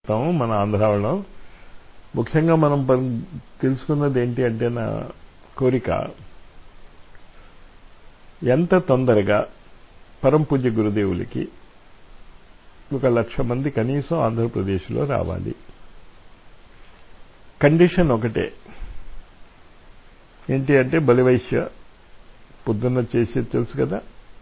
చెప్తాం మన ఆంధ్ర వాళ్ళం ముఖ్యంగా మనం తెలుసుకున్నది ఏంటి అంటే నా కోరిక ఎంత తొందరగా పరం పూజ్య గురుదేవులకి ఒక లక్ష మంది కనీసం ఆంధ్రప్రదేశ్లో రావాలి కండిషన్ ఒకటే ఏంటి అంటే బలివైశ్య పొద్దున్న చేసేది తెలుసు కదా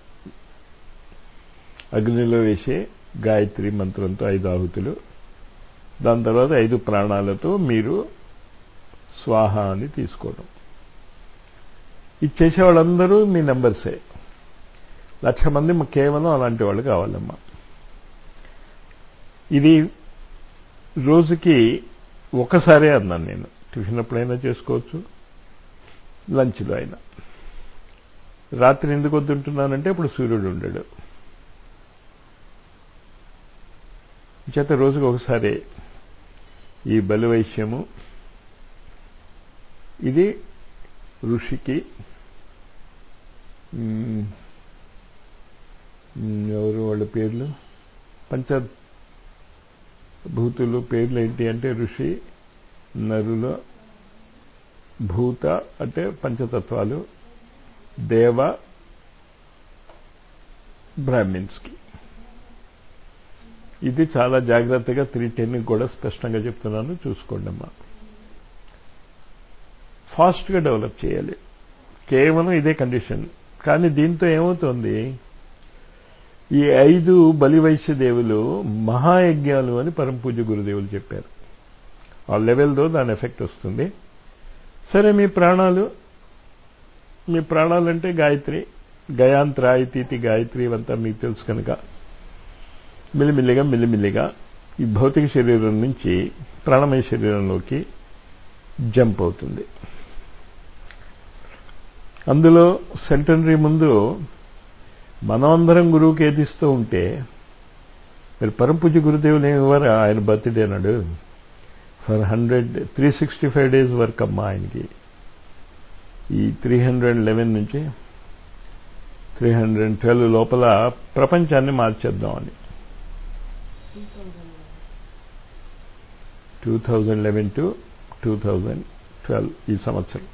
అగ్నిలో వేసే గాయత్రి మంత్రంతో ఐదు ఆహుతులు దాని తర్వాత ఐదు ప్రాణాలతో మీరు స్వాహ అని తీసుకోవడం ఇది చేసే వాళ్ళందరూ మీ నెంబర్సే లక్ష మంది కేవలం అలాంటి వాళ్ళు కావాలమ్మా ఇది రోజుకి ఒకసారే అన్నాను నేను టిఫిన్ అప్పుడైనా చేసుకోవచ్చు లంచ్లో అయినా రాత్రి ఎందుకు వద్దుంటున్నానంటే ఇప్పుడు సూర్యుడు ఉండడు చేత రోజుకి ఒకసారి ఈ బలివైశ్యము ఇది ఋషికి ఎవరు వాళ్ళ పేర్లు పంచ భూతులు పేర్లు ఏంటి అంటే ఋషి నరుల భూత అంటే పంచతత్వాలు దేవ బ్రాహ్మిన్స్కి ఇది చాలా జాగ్రత్తగా త్రీ టెన్ కూడా స్పష్టంగా చెప్తున్నాను చూసుకోండి అమ్మా ఫాస్ట్గా డెవలప్ చేయాలి కేవలం ఇదే కండిషన్ కానీ దీంతో ఏమవుతుంది ఈ ఐదు బలివైశ్య దేవులు మహాయజ్ఞాలు అని పరమపూజ్య గురుదేవులు చెప్పారు ఆ లెవెల్తో దాని ఎఫెక్ట్ వస్తుంది సరే మీ ప్రాణాలు మీ ప్రాణాలంటే గాయత్రి గయాంత్రాయితీతి గాయత్రి ఇవంతా మీకు తెలుసు కనుక మిల్లిమిల్లిగా మిల్లిమిల్లిగా ఈ భౌతిక శరీరం నుంచి ప్రాణమయ శరీరంలోకి జంప్ అవుతుంది అందులో సెంటనరీ ముందు మనమందరం గురువుకి ఏదిస్తూ ఉంటే మీరు పరమపూజ్య గురుదేవులు ఏమి ఇవ్వరా ఆయన బర్త్డే నాడు for hundred three sixty five days work అమ్మా ఆయనకి ఈ త్రీ హండ్రెడ్ లెవెన్ నుంచి త్రీ హండ్రెడ్ ట్వెల్వ్ లోపల ప్రపంచాన్ని మార్చేద్దామని two thousand eleven to two thousand twelve ఈ సంవత్సరం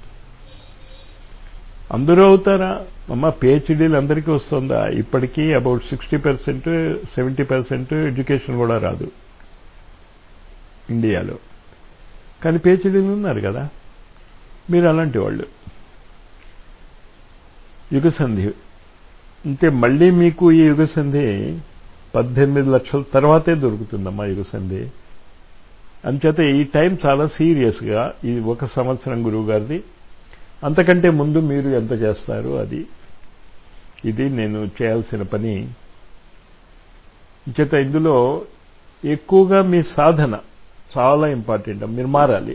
అందరూ అవుతారా అమ్మ పిహెచ్డీలు అందరికీ వస్తుందా ఇప్పటికీ about sixty percent seventy percent education కూడా రాదు ఇండియాలో కానీ పిహెచ్డీలు ఉన్నారు కదా మీరు అలాంటి వాళ్ళు యుగసంధి అంటే మళ్ళీ మీకు ఈ యుగసంధి పద్దెనిమిది లక్షల తర్వాతే దొరుకుతుందమ్మా యుగసంధి అంచేత ఈ టైం చాలా సీరియస్గా ఈ ఒక సంవత్సరం గురువు గారిది అంతకంటే ముందు మీరు ఎంత చేస్తారు అది ఇది నేను చేయాల్సిన పని చేత ఇందులో ఎక్కువగా మీ సాధన చాలా ఇంపార్టెంట్ మీరు మారాలి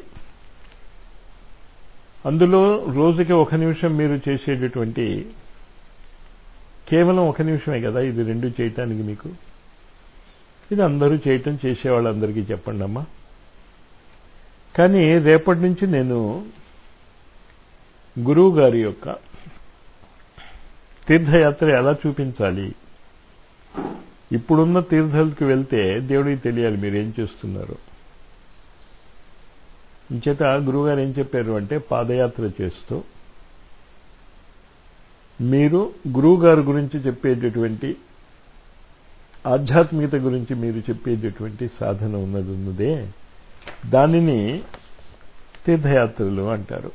అందులో రోజుకి ఒక నిమిషం మీరు చేసేటటువంటి కేవలం ఒక నిమిషమే కదా ఇది రెండు చేయటానికి మీకు ఇది అందరూ చేయటం చేసేవాళ్ళందరికీ చెప్పండి అమ్మా కానీ రేపటి నుంచి నేను గురువు గారి యొక్క తీర్థయాత్ర ఎలా చూపించాలి ఇప్పుడున్న తీర్థాలకు వెళ్తే దేవుడికి తెలియాలి మీరు ఏం చేస్తున్నారు ఇంచేత గురువుగారు ఏం చెప్పారు అంటే పాదయాత్ర చేస్తూ మీరు గురువుగారి గురించి చెప్పేటటువంటి ఆధ్యాత్మికత గురించి మీరు చెప్పేటటువంటి సాధన ఉన్నది ఉన్నదే దానిని తీర్థయాత్రలు అంటారు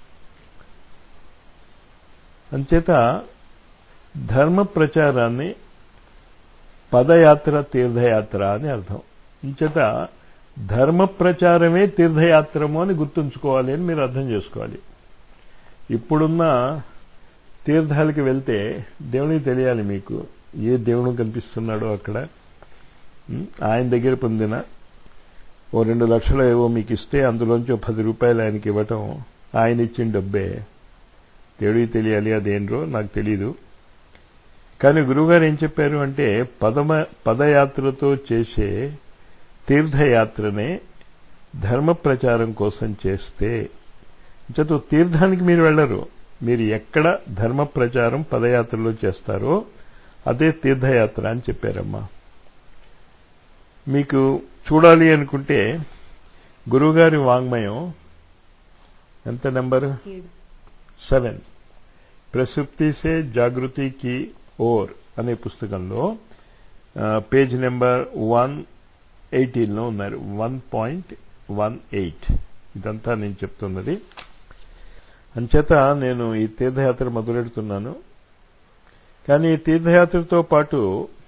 అంచేత ధర్మ ప్రచారాన్ని పదయాత్ర తీర్థయాత్ర అని అర్థం అంచేత ధర్మ ప్రచారమే తీర్థయాత్రము అని గుర్తుంచుకోవాలి అని మీరు అర్థం చేసుకోవాలి ఇప్పుడున్న తీర్థాలకి వెళ్తే దేవునికి తెలియాలి మీకు ఏ దేవుడు కనిపిస్తున్నాడో అక్కడ ఆయన దగ్గర పొందిన ఓ రెండు లక్షలు ఏవో మీకు ఇస్తే అందులోంచి ఓ పది రూపాయలు ఆయనకి ఇవ్వటం ఆయన ఇచ్చిన డబ్బే దేవుడికి తెలియాలి అదేంటో నాకు తెలీదు కానీ గురువుగారు ఏం చెప్పారు అంటే పదమ పదయాత్రతో చేసే తీర్థయాత్రనే ధర్మ ప్రచారం కోసం చేస్తే చతో తీర్థానికి మీరు వెళ్ళరు మీరు ఎక్కడ ధర్మ ప్రచారం పదయాత్రలో చేస్తారో అదే తీర్థయాత్ర అని చెప్పారమ్మా మీకు చూడాలి అనుకుంటే గురువుగారి వాంగ్మయం ఎంత నెంబరు ఏడు సెవెన్ ప్రసుప్తి సే జాగృతి కి ఓర్ అనే పుస్తకంలో ఆ, పేజ్ నెంబర్ వన్ ఎయిటీన్లో ఉన్నారు వన్ పాయింట్ వన్ ఎయిట్ ఇదంతా నేను చెప్తున్నది అంచేత నేను ఈ తీర్థయాత్ర మొదలెడుతున్నాను కానీ ఈ తీర్థయాత్రతో పాటు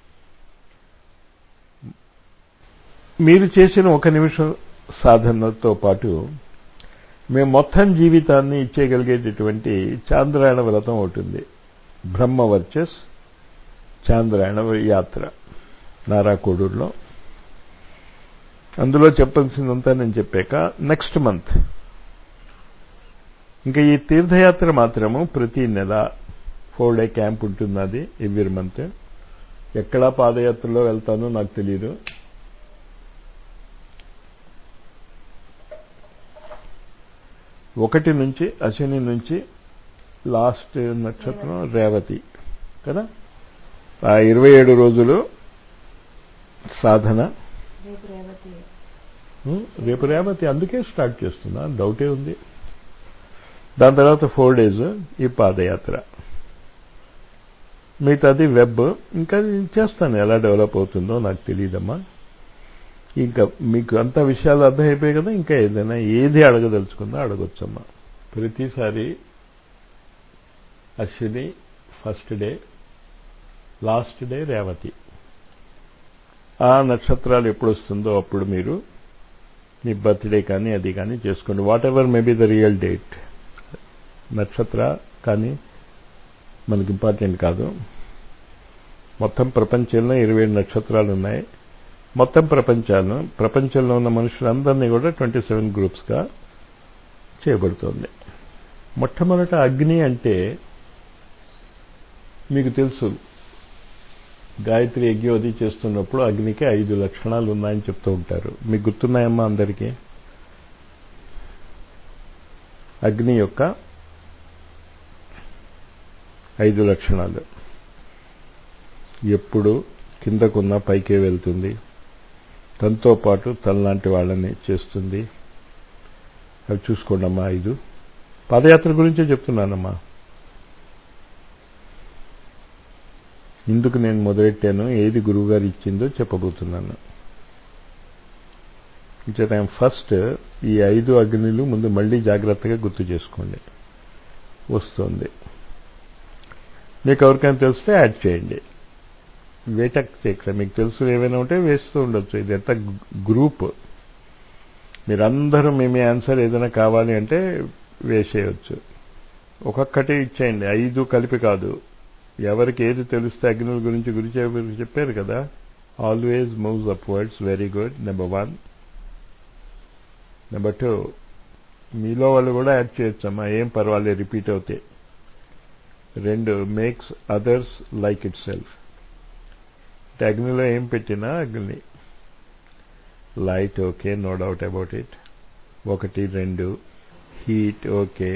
మీరు చేసిన ఒక నిమిషం సాధనతో పాటు మేము మొత్తం జీవితాన్ని ఇచ్చేయగలిగేటటువంటి చాంద్రాయణ వ్రతం ఒకటి ఉంది బ్రహ్మ వర్చస్ చాంద్రాయణ యాత్ర నారాకోడూరులో అందులో చెప్పాల్సిందంతా నేను చెప్పాక నెక్స్ట్ మంత్ ఇంకా ఈ తీర్థయాత్ర మాత్రము ప్రతి నెల ఫోర్ డే క్యాంప్ ఉంటుంది అది ఎవ్రీ మంత్ ఎక్కడా పాదయాత్రలో వెళ్తానో నాకు తెలియదు ఒకటి నుంచి అశ్విని నుంచి లాస్ట్ నక్షత్రం రేవతి కదా ఆ ఇరవై ఏడు రోజులు సాధన రేపు రేవతి ఉం, రేపు రేవతి అందుకే స్టార్ట్ చేస్తున్నా డౌటే ఉంది దాని తర్వాత ఫోర్ డేస్ ఈ పాదయాత్ర మిగతాది వెబ్ ఇంకా నేను చేస్తాను ఎలా డెవలప్ అవుతుందో నాకు తెలియదమ్మా ఇంకా మీకు అంత విషయాలు అర్థమైపోయాయి కదా ఇంకా ఏదైనా ఏది అడగదలుచుకుందో అడగొచ్చమ్మా ప్రతిసారి Ashwini first day last day Revathi ఆ నక్షత్రాలు ఎప్పుడు వస్తుందో అప్పుడు మీరు మీ బర్త్డే కానీ అది కానీ చేసుకోండి whatever may be the real date నక్షత్ర కానీ మనకి ఇంపార్టెంట్ కాదు మొత్తం ప్రపంచంలో ఇరవై ఏడు నక్షత్రాలు ఉన్నాయి మొత్తం ప్రపంచాన్ని ప్రపంచంలో ఉన్న మనుషులందరినీ కూడా ట్వంటీ సెవెన్ గ్రూప్స్గా చేయబడుతోంది మొట్టమొదట అగ్ని అంటే మీకు తెలుసు గాయత్రి యజ్ఞోది చేస్తున్నప్పుడు అగ్నికి ఐదు లక్షణాలు ఉన్నాయని చెప్తూ ఉంటారు మీకు గుర్తున్నాయమ్మా అందరికీ అగ్ని యొక్క ఐదు లక్షణాలు ఎప్పుడు కిందకున్న పైకే వెళ్తుంది తనతో పాటు తనలాంటి వాళ్ళని చేస్తుంది అవి చూసుకోండమ్మా ఐదు పాదయాత్ర గురించే చెప్తున్నానమ్మా ఇందుకు నేను మొదలెట్టాను ఏది గురువుగారు ఇచ్చిందో చెప్పబోతున్నాను ఇచ్చేట ఫస్ట్ ఈ ఐదు అగ్నిలు ముందు మళ్ళీ జాగ్రత్తగా గుర్తు చేసుకోండి వస్తుంది మీకు ఎవరికైనా తెలిస్తే యాడ్ చేయండి వేటక్ చేయక్కడ మీకు తెలుసు ఏమైనా ఉంటే వేస్తూ ఉండొచ్చు ఇది ఎంత గ్రూప్ మీరందరూ మేమే ఆన్సర్ ఏదైనా కావాలి అంటే వేసేయచ్చు ఒక్కొక్కటి ఇచ్చేయండి ఐదు కలిపి కాదు ఎవరికి ఏది తెలిస్తే అగ్నుల గురించి గురించి చెప్పారు కదా always moves upwards very good number one number two మీలో వాళ్ళు కూడా యాడ్ చేయొచ్చమ్మా ఏం పర్వాలేదు రిపీట్ అవుతాయి రెండు makes others like itself అగ్నిలో ఏం పెట్టినా అగ్ని light okay no doubt about it ఒకటి రెండు హీట్ ఓకే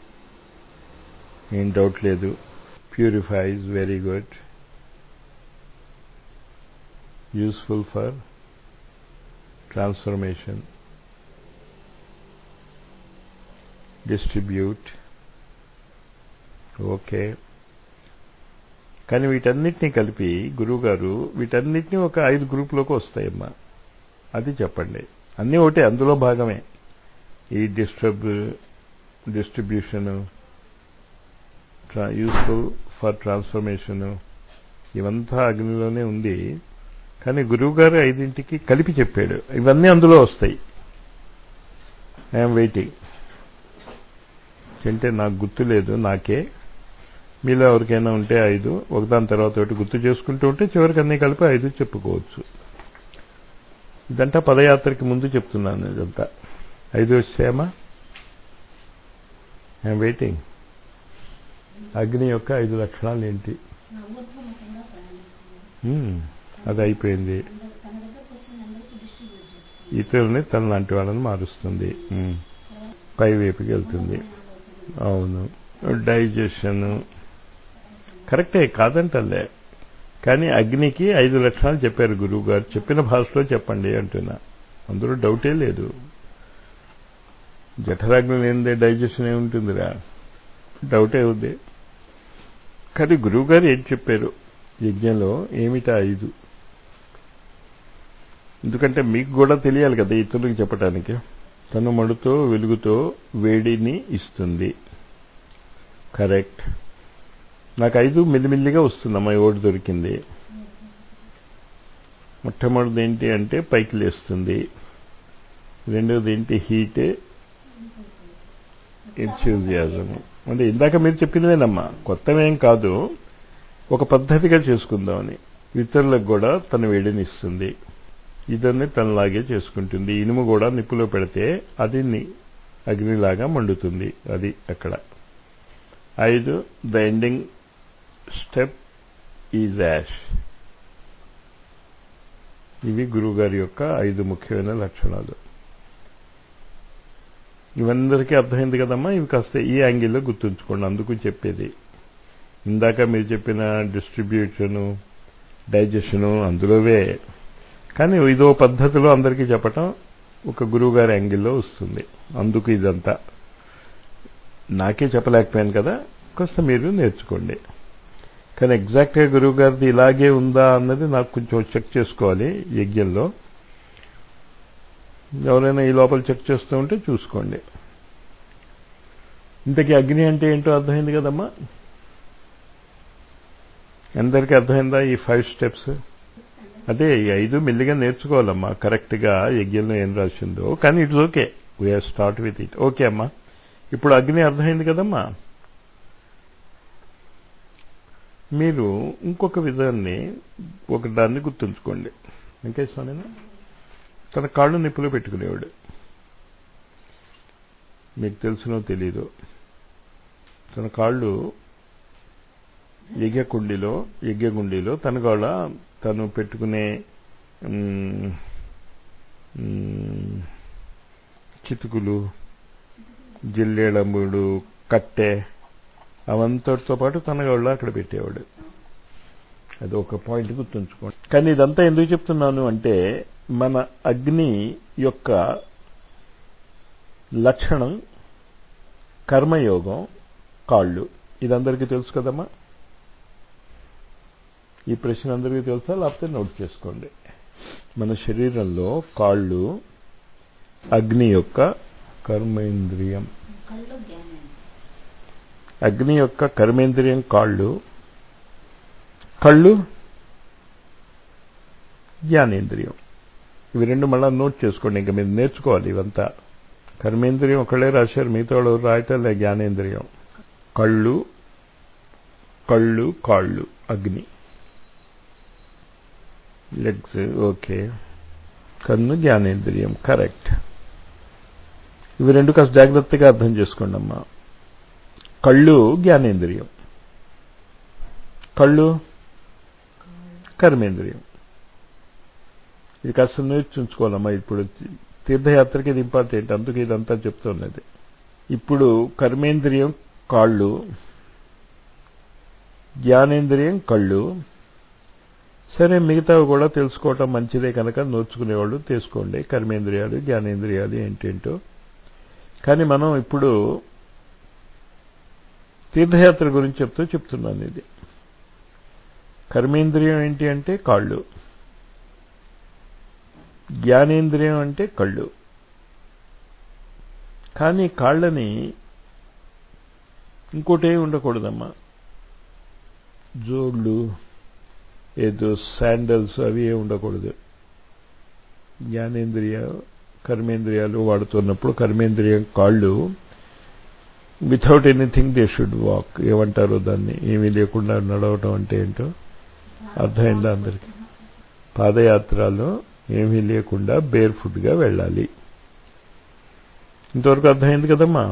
ఏం డౌట్ లేదు purifies very good useful for transformation distribute okay కానీ వీటన్నిటినీ కలిపి గురువుగారు వీటన్నిటినీ ఒక ఐదు గ్రూపులోకి వస్తాయమ్మా అది చెప్పండి అన్నీ ఒకటే అందులో భాగమే ఈ డిస్ట్రిబ్ డిస్ట్రిబ్యూషను యూస్ఫుల్ ఫర్ ట్రాన్స్ఫర్మేషను ఇవంతా అగ్నిలోనే ఉంది కానీ గురువుగారు ఐదింటికి కలిపి చెప్పాడు ఇవన్నీ అందులో వస్తాయి ఐఎమ్ వెయిటింగ్ అంటే నాకు గుర్తు లేదు నాకే మీలో ఎవరికైనా ఉంటే ఐదు ఒకదాని తర్వాత ఒకటి గుర్తు చేసుకుంటూ ఉంటే చివరికి అన్నీ కలిపి ఐదు చెప్పుకోవచ్చు ఇదంతా పదయాత్రకి ముందు చెప్తున్నాను ఇదంతా ఐదు వచ్చాయమ్మా ఐఎమ్ వెయిటింగ్ అగ్ని యొక్క ఐదు లక్షణాలు ఏంటి ఊర్ధ్వముఖంగా ప్రయాణిస్తుంది మ్మ్. అది అయిపోయింది అందరూ తన దగ్గరకు వచ్చిన అందరికీ డిస్ట్రిబ్యూట్ చేస్తుంది ఇతరులని తన లాంటి వాళ్ళని మారుస్తుంది మ్మ్. పై వైపుకి వెళ్తుంది అవును డైజెషన్ కరెక్టే కాదంటలే కానీ అగ్నికి ఐదు లక్షణాలు చెప్పారు గురువు గారు చెప్పిన భాషలో చెప్పండి అంటున్నా అందులో డౌటే లేదు జఠరాగ్ని లేనిదే డైజెషన్ ఏముంటుందిరా డౌటే ఉంది కానీ గురువుగారు ఏం చెప్పారు యజ్ఞంలో ఏమిటా ఐదు ఎందుకంటే మీకు కూడా తెలియాలి కదా ఇతరులకు చెప్పడానికి తను మడుతో వెలుగుతో వేడిని ఇస్తుంది కరెక్ట్ నాకు ఐదు మెల్లిమెల్లిగా వస్తుందమ్మా ఓడి దొరికింది మొట్టమొదటిది ఏంటి అంటే పైకి లేస్తుంది రెండవది ఏంటి హీట్ ఎంతూజియాజం అంటే ఇందాక మీరు చెప్పినవేనమ్మా కొత్తవేం కాదు ఒక పద్ధతిగా చేసుకుందామని ఇతరులకు కూడా తన వేడిని ఇస్తుంది ఇదన్నీ తనలాగే చేసుకుంటుంది ఇనుము కూడా నిప్పులో పెడితే అది అగ్నిలాగా మండుతుంది అది అక్కడ ఐదు the ending step is ash ఇవి గురువుగారి యొక్క ఐదు ముఖ్యమైన లక్షణాలు ఇవందరికీ అర్థమైంది కదమ్మా ఇవి కాస్త ఈ యాంగిల్లో గుర్తుంచుకోండి అందుకు చెప్పేది ఇందాక మీరు చెప్పిన డిస్ట్రిబ్యూషను డైజెషను అందులోవే కానీ ఇదో పద్ధతిలో అందరికీ చెప్పటం ఒక గురువుగారి యాంగిల్లో వస్తుంది అందుకు ఇదంతా నాకే చెప్పలేకపోయాను కదా కాస్త మీరు నేర్చుకోండి కానీ ఎగ్జాక్ట్గా గురువు గారిది ఇలాగే ఉందా అన్నది నాకు కొంచెం చెక్ చేసుకోవాలి యజ్ఞంలో ఎవరైనా ఈ లోపల చెక్ చేస్తూ ఉంటే చూసుకోండి ఇంతకీ అగ్ని అంటే ఏంటో అర్థమైంది కదమ్మా అందరికీ అర్థమైందా ఈ ఫైవ్ స్టెప్స్ అదే ఈ ఐదు మెల్లిగా నేర్చుకోవాలమ్మా కరెక్ట్గా యజ్ఞంలో ఏం రాసిందో కానీ it's okay we are start with it okay అమ్మా ఇప్పుడు అగ్ని అర్థమైంది కదమ్మా మీరు ఇంకొక విధాన్ని ఒక దాన్ని గుర్తుంచుకోండి వెంకటేశ్వర తన కాళ్ళు నిప్పులో పెట్టుకునేవాడు మీకు తెలుసునో తెలీదు తన కాళ్ళు యజ్ఞకుండిలో యజ్ఞగుండిలో తన కాళ్ళ తను పెట్టుకునే చితుకులు జిల్లేళముడు కట్టె అవంతటితో పాటు తన గౌళ్ళ అక్కడ పెట్టేవాడు అది ఒక పాయింట్ గుర్తుంచుకోండి కానీ ఇదంతా ఎందుకు చెప్తున్నాను అంటే మన అగ్ని యొక్క లక్షణం కర్మయోగం కాళ్ళు ఇదందరికీ తెలుసు కదమ్మా ఈ ప్రశ్న అందరికీ తెలుసా లేకపోతే నోట్ చేసుకోండి మన శరీరంలో కాళ్ళు అగ్ని యొక్క కర్మేంద్రియం కళ్ళు జ్ఞానం అగ్ని యొక్క కర్మేంద్రియం కాళ్ళు కళ్ళు జ్ఞానేంద్రియం ఇవి రెండు మళ్ళా నోట్ చేసుకోండి ఇంకా మీరు నేర్చుకోవాలి ఇవంతా కర్మేంద్రియం ఒకళ్ళే రాశారు మిగతా వాళ్ళు రాయటం లే జ్ఞానేంద్రియం కళ్ళు కళ్ళు కాళ్ళు అగ్ని లెగ్స్ ఓకే కన్ను జ్ఞానేంద్రియం కరెక్ట్ ఇవి రెండు కాస్త జాగ్రత్తగా అర్థం చేసుకోండి అమ్మా కళ్ళు జ్ఞానేంద్రియం కళ్ళు కర్మేంద్రియం ఇది కాస్త నేర్చుకోవాలమ్మా ఇప్పుడు తీర్థయాత్రకి ఇది ఇంపార్టెంట్ అందుకే ఇదంతా చెప్తున్నది ఇప్పుడు కర్మేంద్రియం కాళ్ళు జ్ఞానేంద్రియం కళ్ళు సరే మిగతావి కూడా తెలుసుకోవటం మంచిదే కనుక నేర్చుకునేవాళ్ళు తీసుకోండి కర్మేంద్రియాలు జ్ఞానేంద్రియాలు ఏంటేంటో కానీ మనం ఇప్పుడు తీర్థయాత్ర గురించి చెప్తూ చెప్తున్నాను ఇది కర్మేంద్రియం ఏంటి అంటే కాళ్ళు జ్ఞానేంద్రియం అంటే కళ్ళు కానీ కాళ్ళని ఇంకోటే ఉండకూడదమ్మా జోళ్ళు ఏదో శాండల్స్ అవి ఏ ఉండకూడదు జ్ఞానేంద్రియ కర్మేంద్రియాలు వాడుతున్నప్పుడు కర్మేంద్రియం కాళ్ళు without anything they should walk ఏమంటారో దాన్ని ఏమీ లేకుండా నడవటం అంటే ఏంటో అర్థమైందా అందరికి పాదయాత్రలో ఏమీ లేకుండా బేర్ ఫుడ్గా వెళ్ళాలి ఇంతవరకు అర్థమైంది కదమ్మా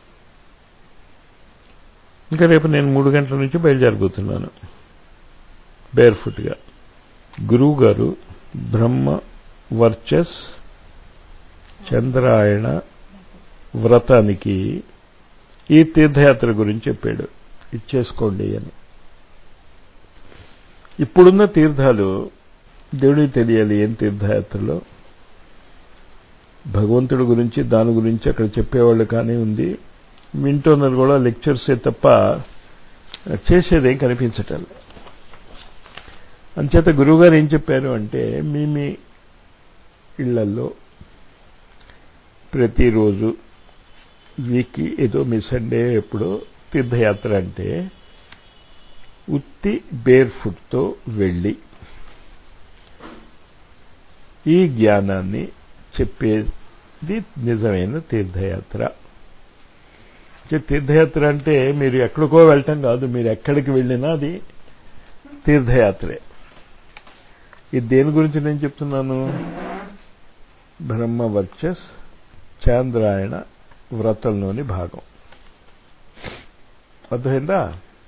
ఇంకా రేపు నేను మూడు గంటల నుంచి బయలుదేరబోతున్నాను బేర్ ఫుట్గా గురువు గారు బ్రహ్మ వర్చస్ చంద్రాయణ వ్రతానికి ఈ తీర్థయాత్ర గురించి చెప్పాడు ఇచ్చేసుకోండి అని ఇప్పుడున్న తీర్థాలు దేవుడికి తెలియాలి ఏం తీర్థయాత్రలో భగవంతుడి గురించి దాని గురించి అక్కడ చెప్పేవాళ్ళు కానీ ఉంది వింటున్నారు కూడా లెక్చర్సే తప్ప చేసేదేం కనిపించటం అంచేత గురువుగారు ఏం చెప్పారు అంటే మీ మీ ఇళ్లల్లో ప్రతిరోజు వీక్కి ఏదో మీ సండే ఎప్పుడో తీర్థయాత్ర అంటే ఉత్తి బేర్ ఫుట్తో వెళ్ళి ఈ జ్ఞానాన్ని చెప్పేది నిజమైన తీర్థయాత్ర తీర్థయాత్ర అంటే మీరు ఎక్కడికో వెళ్ళటం కాదు మీరు ఎక్కడికి వెళ్ళినా అది తీర్థయాత్రే ఇది దేని గురించి నేను చెప్తున్నాను బ్రహ్మ వర్చస్ చాంద్రాయణ వ్రతంలోని భాగం అర్థమైందా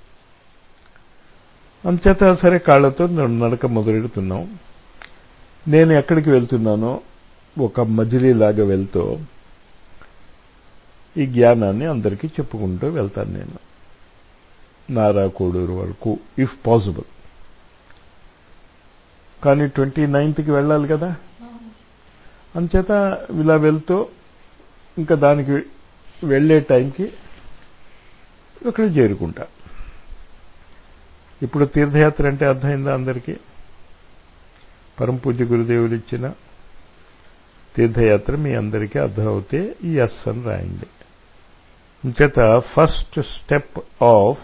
అంచేత సరే కాళ్ళతో నడక మొదలెడుతున్నాం నేను ఎక్కడికి వెళ్తున్నానో ఒక మజిలీలాగా వెళ్తూ ఈ జ్ఞానాన్ని అందరికీ చెప్పుకుంటూ వెళ్తాను నేను నారా కోడూరు వరకు ఇఫ్ పాసిబుల్ కానీ ట్వంటీ నైన్త్కి వెళ్ళాలి కదా అంచేత ఇలా వెళ్తూ ఇంకా దానికి వెళ్ళే టైంకి ఇక్కడ చేరుకుంటా ఇప్పుడు తీర్థయాత్ర అంటే అర్థమైందా అందరికీ పరమ పూజ్య గురుదేవులు ఇచ్చిన తీర్థయాత్ర మీ అందరికీ అర్థమవుతే ఈ ఎస్ అని రాయండి చేత ఫస్ట్ స్టెప్ ఆఫ్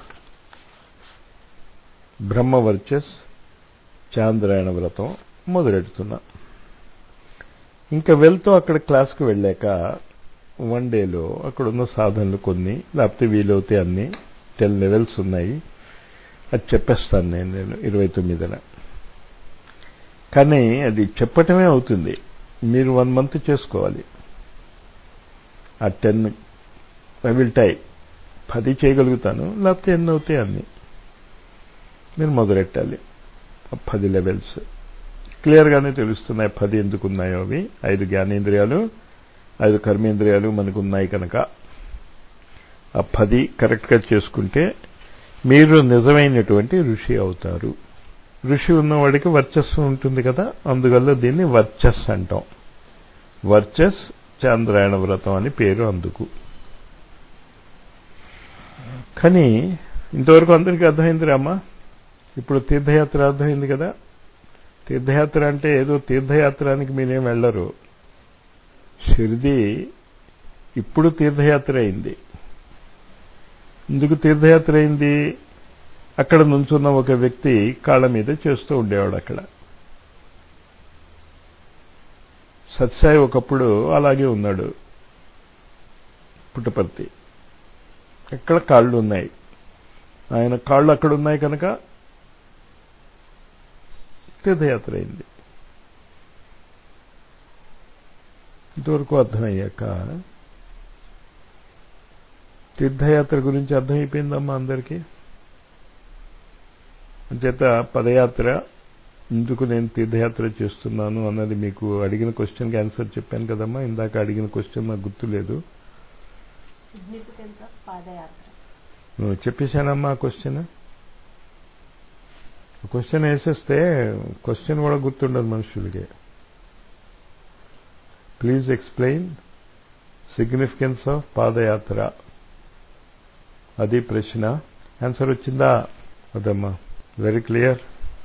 బ్రహ్మవర్చస్ చాంద్రాయణ వ్రతం మొదలెడుతున్నా ఇంకా వెళ్తూ అక్కడ క్లాస్కి వెళ్ళాక వన్ డేలో అక్కడ ఉన్న సాధనలు కొన్ని లేకపోతే వీలవుతే అన్ని టెన్ లెవెల్స్ ఉన్నాయి అది చెప్పేస్తాను నేను నేను ఇరవై తొమ్మిదిన కానీ అది చెప్పటమే అవుతుంది మీరు వన్ మంత్ చేసుకోవాలి ఆ టెన్ ఐ విల్ టై పది చేయగలుగుతాను లేకపోతే ఎన్ని అవుతాయి అన్ని మీరు మొదలెట్టాలి పది లెవెల్స్ క్లియర్గానే తెలుస్తున్నాయి పది ఎందుకు ఉన్నాయో అవి ఐదు జ్ఞానేంద్రియాలు ఐదు కర్మేంద్రియాలు మనకు ఉన్నాయి కనుక ఆ పది కరెక్ట్గా చేసుకుంటే మీరు నిజమైనటువంటి ఋషి అవుతారు ఋషి ఉన్నవాడికి వర్చస్సు ఉంటుంది కదా అందువల్ల దీన్ని వర్చస్ అంటాం వర్చస్ చాంద్రాయణ వ్రతం అని పేరు అందుకు కానీ ఇంతవరకు అందరికీ అర్థమైంది రామ్మా ఇప్పుడు తీర్థయాత్ర అర్థమైంది కదా తీర్థయాత్ర అంటే ఏదో తీర్థయాత్రానికి మీరేం వెళ్ళరు షిరిది ఇప్పుడు తీర్థయాత్ర అయింది ఎందుకు తీర్థయాత్ర అయింది అక్కడ నుంచున్న ఒక వ్యక్తి కాళ్ళ మీద చేస్తూ ఉండేవాడు అక్కడ సత్సాయి ఒకప్పుడు అలాగే ఉన్నాడు పుట్టపర్తి ఎక్కడ కాళ్ళు ఉన్నాయి ఆయన కాళ్ళు అక్కడ ఉన్నాయి కనుక తీర్థయాత్ర అయింది ఇంతవరకు అర్థమయ్యాక తీర్థయాత్ర గురించి అర్థమైపోయిందమ్మా అందరికీ అంచేత పదయాత్ర ఎందుకు నేను తీర్థయాత్ర చేస్తున్నాను అన్నది మీకు అడిగిన క్వశ్చన్కి ఆన్సర్ చెప్పాను కదమ్మా ఇందాక అడిగిన క్వశ్చన్ నాకు గుర్తులేదు సిగ్నిఫికెన్స్ ఆఫ్ పాదయాత్ర నువ్వు చెప్పేశానమ్మా ఆ క్వశ్చన్ క్వశ్చన్ వేసేస్తే క్వశ్చన్ కూడా గుర్తుండదు మనుషులకి ప్లీజ్ ఎక్స్ప్లెయిన్ సిగ్నిఫికెన్స్ ఆఫ్ పాదయాత్ర అది ప్రశ్న ఆన్సర్ వచ్చిందా అదమ్మా వెరీ క్లియర్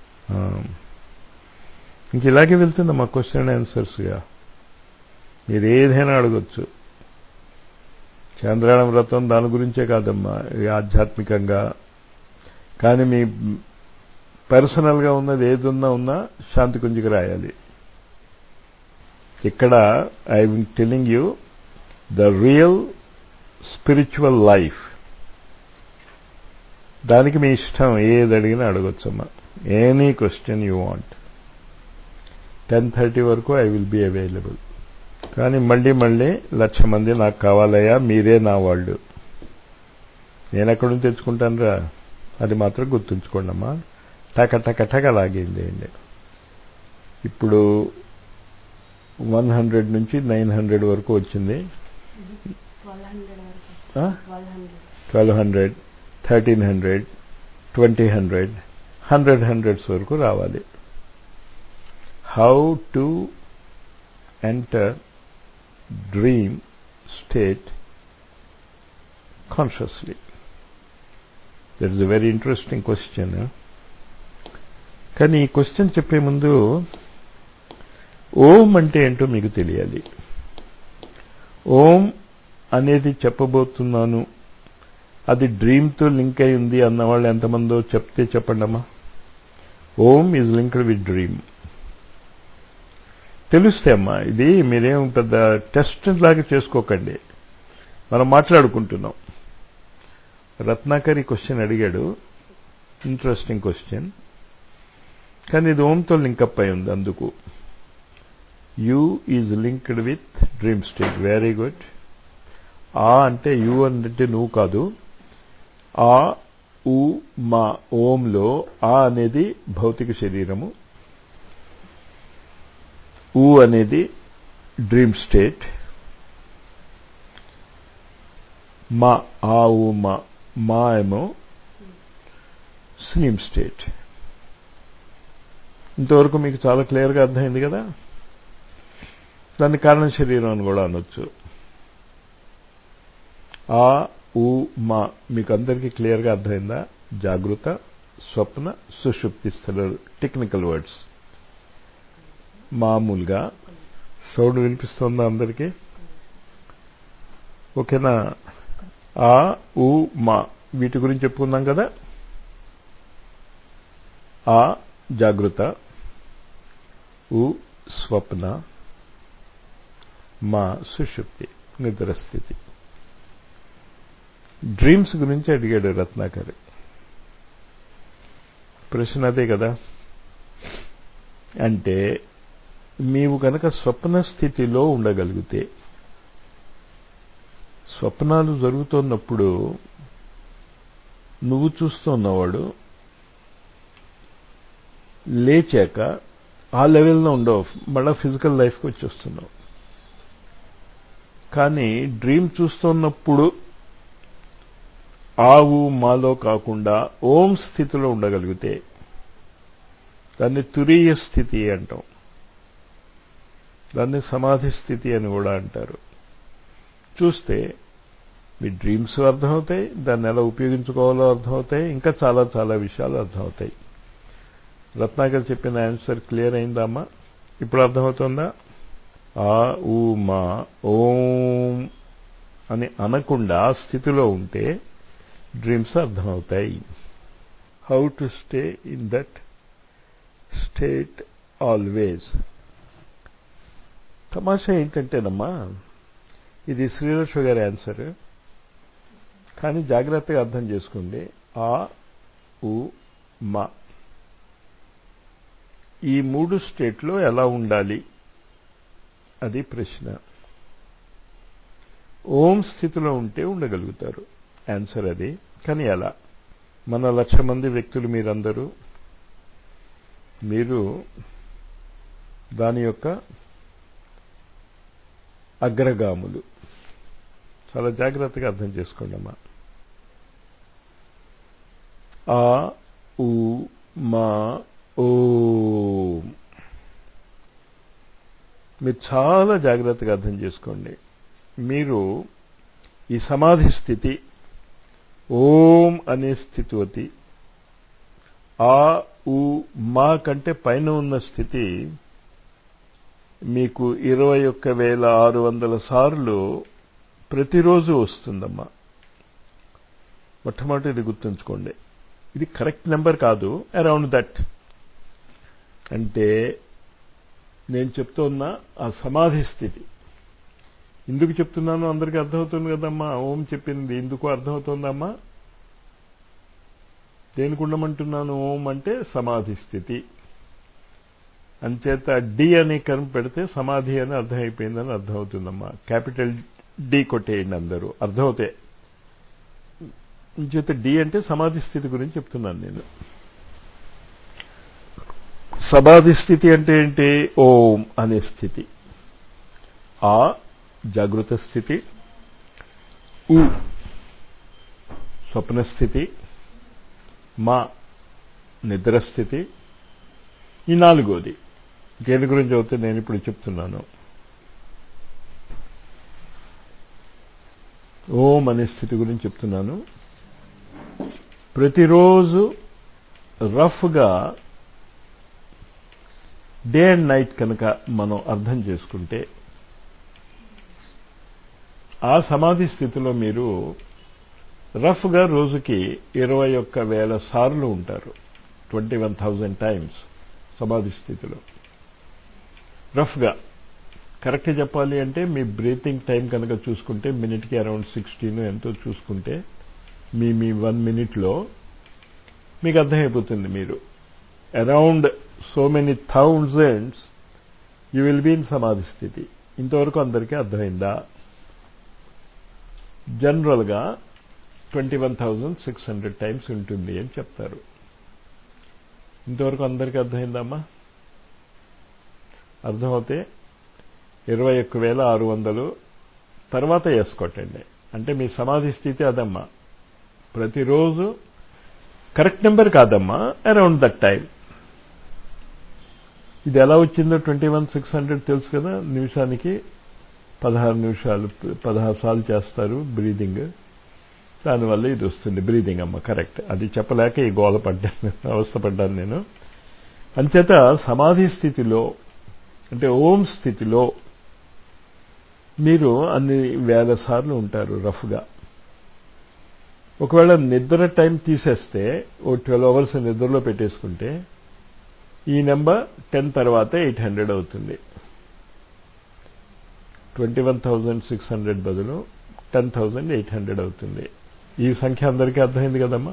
ఇంక ఇలాగే వెళ్తుందమ్మా క్వశ్చన్ ఆన్సర్స్గా మీరు ఏదైనా అడగచ్చు చంద్రాయణ వ్రతం దాని గురించే కాదమ్మా ఆధ్యాత్మికంగా కానీ మీ పర్సనల్గా ఉన్నది ఏది ఉన్నా ఉన్నా శాంతి కుంజికి రాయాలి ఇక్కడ I telling you the real spiritual life దానికి మీ ఇష్టం ఏది అడిగినా అడగొచ్చమ్మా any question you want ten thirty వరకు ఐ విల్ బీ అవైలబుల్ కానీ మళ్ళీ మళ్ళీ లక్ష మంది నాకు కావాలయ్యా మీరే నా వాళ్ళు నేను ఎక్కడి నుంచి తెచ్చుకుంటాను రా అది మాత్రం గుర్తుంచుకోండి అమ్మా టక టక టక లాగేయండి ఇప్పుడు వన్ హండ్రెడ్ నుంచి నైన్ హండ్రెడ్ వరకు వచ్చింది ట్వెల్వ్ హండ్రెడ్ వరకు twelve hundred twelve hundred thirteen hundred twenty hundred hundred hundreds వరకు రావాలి how to enter dream state consciously? That is a very interesting question. Huh? కానీ ఈ క్వశ్చన్ చెప్పే ముందు ఓం అంటే ఏంటో మీకు తెలియాలి ఓం అనేది చెప్పబోతున్నాను అది డ్రీమ్తో లింక్ అయి ఉంది అన్న వాళ్ళు ఎంతమందో చెప్తే చెప్పండి అమ్మా Om is linked with dream తెలుస్తే అమ్మా ఇది మీరేం పెద్ద టెస్ట్ లాగా చేసుకోకండి మనం మాట్లాడుకుంటున్నాం రత్నాకర్ ఈ క్వశ్చన్ అడిగాడు ఇంట్రెస్టింగ్ క్వశ్చన్ కానీ ఇది ఓంతో లింకప్ అయి ఉంది అందుకు you is linked with dream state very good ఆ అంటే యు అంటే నువ్వు కాదు ఆ ఉ మా ఓంలో ఆ అనేది భౌతిక శరీరము ఊ అనేది డ్రీమ్ స్టేట్ మా ఆ ఊ మా మా ఏమో స్లీమ్ స్టేట్ ఇంతవరకు మీకు చాలా క్లియర్గా అర్థమైంది కదా దాని కారణ శరీరం అని కూడా అనొచ్చు ఆ ఉ మా మీకు అందరికీ క్లియర్గా అర్థమైందా జాగృత స్వప్న సుషుప్తి స్థలాలు టెక్నికల్ వర్డ్స్ మామూలుగా సౌండ్ వినిపిస్తుందా అందరికీ ఓకేనా ఆ ఉ మా వీటి గురించి చెప్పుకుందాం కదా ఆ జాగృత ఉ స్వప్న మా సుషుప్తి నిద్ర స్థితి డ్రీమ్స్ గురించి అడిగాడు రత్నాకర్ ప్రశ్న అదే కదా అంటే నీవు కనుక స్వప్న స్థితిలో ఉండగలిగితే స్వప్నాలు జరుగుతున్నప్పుడు నువ్వు చూస్తున్నవాడు లేచాక ఆ లెవెల్లో ఉండవు మళ్ళా ఫిజికల్ లైఫ్కి వచ్చేస్తున్నావు కానీ డ్రీమ్ చూస్తున్నప్పుడు ఆవు మాలో కాకుండా ఓం స్థితిలో ఉండగలిగితే దాన్ని తురీయ స్థితి అంటాం దాన్ని సమాధి స్థితి అని కూడా అంటారు చూస్తే మీ డ్రీమ్స్ అర్థమవుతాయి దాన్ని ఎలా ఉపయోగించుకోవాలో అర్థమవుతాయి ఇంకా చాలా చాలా విషయాలు అర్థమవుతాయి రత్నాకర్ చెప్పిన ఆన్సర్ క్లియర్ అయిందా అమ్మా ఇప్పుడు అర్థమవుతుందా ఆ ఊ మా ఓం అని అనకుండా ఆ స్థితిలో ఉంటే డ్రీమ్స్ అర్థమవుతాయి how to stay in that state always తమాషా ఏంటంటేనమ్మా ఇది శ్రీలక్ష్మి గారి ఆన్సర్ కానీ జాగ్రత్తగా అర్థం చేసుకోండి ఆ ఉ మా ఈ మూడు స్టేట్లో ఎలా ఉండాలి అది ప్రశ్న ఓం స్థితిలో ఉంటే ఉండగలుగుతారు ఆన్సర్ అది కానీ ఎలా మన లక్ష మంది వ్యక్తులు మీరందరూ మీరు దాని యొక్క అగ్రగాములు చాలా జాగ్రత్తగా అర్థం చేసుకోండి అమ్మా ఆ ఉ మా ఓ మీరు చాలా జాగ్రత్తగా అర్థం చేసుకోండి మీరు ఈ సమాధి స్థితి ఓం అనే స్థితివతి ఆ ఉ మా కంటే పైన ఉన్న స్థితి మీకు ఇరవై ఒక్క వేల ఆరు వందల సార్లు ప్రతిరోజు వస్తుందమ్మా మొట్టమొదటి ఇది గుర్తుంచుకోండి ఇది కరెక్ట్ నెంబర్ కాదు అరౌండ్ దట్ అంటే నేను చెప్తున్న ఆ సమాధి స్థితి ఎందుకు చెప్తున్నాను అందరికీ అర్థమవుతుంది కదమ్మా ఓం చెప్పింది ఎందుకు అర్థమవుతుందమ్మా దేనికి ఉండమంటున్నాను ఓం అంటే సమాధి స్థితి అంచేత డి అనే కర్మ పెడితే సమాధి అని అర్థమైపోయిందని అర్థమవుతుందమ్మా క్యాపిటల్ డి కొట్టేయండి అందరూ అర్థమవుతాయి చేత డి అంటే సమాధి స్థితి గురించి చెప్తున్నాను నేను సమాధి స్థితి అంటే ఏంటి ఓం అనే స్థితి ఆ జాగృత స్థితి ఉ స్వప్న స్థితి మా నిద్ర స్థితి ఈ నాలుగోది దేని గురించి అవుతే నేను ఇప్పుడు చెప్తున్నాను ఓం అనే స్థితి గురించి చెప్తున్నాను ప్రతిరోజు రఫ్గా డే అండ్ నైట్ కనుక మనం అర్థం చేసుకుంటే ఆ సమాధి స్థితిలో మీరు రఫ్గా రోజుకి ఇరవై ఒక్క వేల సార్లు ఉంటారు ట్వంటీ వన్ థౌజండ్ టైమ్స్ సమాధి స్థితిలో రఫ్గా కరెక్ట్ చెప్పాలి అంటే మీ బ్రీతింగ్ టైం కనుక చూసుకుంటే మినిట్కి అరౌండ్ సిక్స్టీన్ ఎంతో చూసుకుంటే మీ మీ వన్ మినిట్లో మీకు అర్థమైపోతుంది మీరు around so many thousands you will be in సమాధి స్థితి ఇంతవరకు అందరికీ అర్థమైందా జనరల్గా twenty one thousand six hundred times ఉంటుంది అని చెప్తారు ఇంతవరకు అందరికీ అర్థమైందమ్మా అర్థమవుతే ఇరవై ఒక్క వేల ఆరు వందలు తర్వాత వేసుకోటండి అంటే మీ సమాధి స్థితి అదమ్మా ప్రతిరోజు కరెక్ట్ నెంబర్ కాదమ్మా అరౌండ్ దట్ టైం ఇది ఎలా వచ్చిందో ట్వంటీ వన్ సిక్స్ హండ్రెడ్ తెలుసు కదా నిమిషానికి పదహారు నిమిషాలు పదహారు సార్లు చేస్తారు బ్రీదింగ్ దానివల్ల ఇది వస్తుంది బ్రీదింగ్ అమ్మ కరెక్ట్ అది చెప్పలేక ఈ గోల పడ్డాను అవస్థపడ్డాను నేను అంచేత సమాధి స్థితిలో అంటే ఓం స్థితిలో మీరు అన్ని వేల సార్లు ఉంటారు రఫ్గా ఒకవేళ నిద్ర టైం తీసేస్తే ఓ ట్వెల్వ్ అవర్స్ నిద్రలో పెట్టేసుకుంటే ఈ నెంబర్ టెన్ తర్వాత ఎయిట్ హండ్రెడ్ అవుతుంది twenty one thousand six hundred బదులు టెన్ థౌజండ్ ఎయిట్ హండ్రెడ్ అవుతుంది ఈ సంఖ్య అందరికీ అర్థమైంది కదమ్మా